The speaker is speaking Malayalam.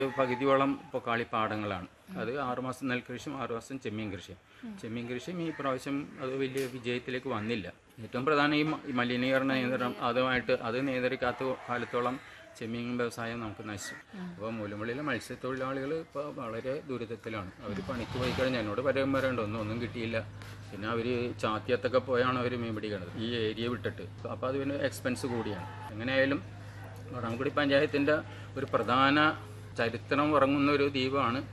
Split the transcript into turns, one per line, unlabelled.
പകുതിയോളം ഇപ്പോൾ കാളിപ്പാടങ്ങളാണ് അത് ആറുമാസം നെൽകൃഷിയും ആറുമാസം ചെമ്മീൻ കൃഷിയും ചെമ്മീൻ കൃഷിയും ഈ പ്രാവശ്യം അത് വലിയ വിജയത്തിലേക്ക് വന്നില്ല ഏറ്റവും പ്രധാനം ഈ മ- ഈ മലിനീകരണ നിയന്ത്രണം അതുമായിട്ട് അത് നിയന്ത്രിക്കാത്ത കാലത്തോളം ചെമ്മീൻ വ്യവസായം നമുക്ക് നശിച്ചു അപ്പോൾ മൂലമുള്ളിലെ മത്സ്യത്തൊഴിലാളികൾ ഇപ്പോൾ വളരെ ദുരിതത്തിലാണ് അവർ പണിക്ക് പോയി കഴിഞ്ഞാൽ എന്നോട് പരം വരേണ്ട ഒന്നും ഒന്നും കിട്ടിയില്ല പിന്നെ അവർ ചാത്തിയത്തൊക്കെ പോയാണ് അവർ മീൻ പിടിക്കുന്നത് ഈ ഏരിയ വിട്ടിട്ട് അപ്പോൾ അത് പിന്നെ എക്സ്പെൻസ് കൂടിയാണ് എങ്ങനെയായാലും വടംകുടി പഞ്ചായത്തിൻ്റെ ഒരു പ്രധാന ചരിത്രം ഉറങ്ങുന്ന ഒരു ദ്വീപാണ്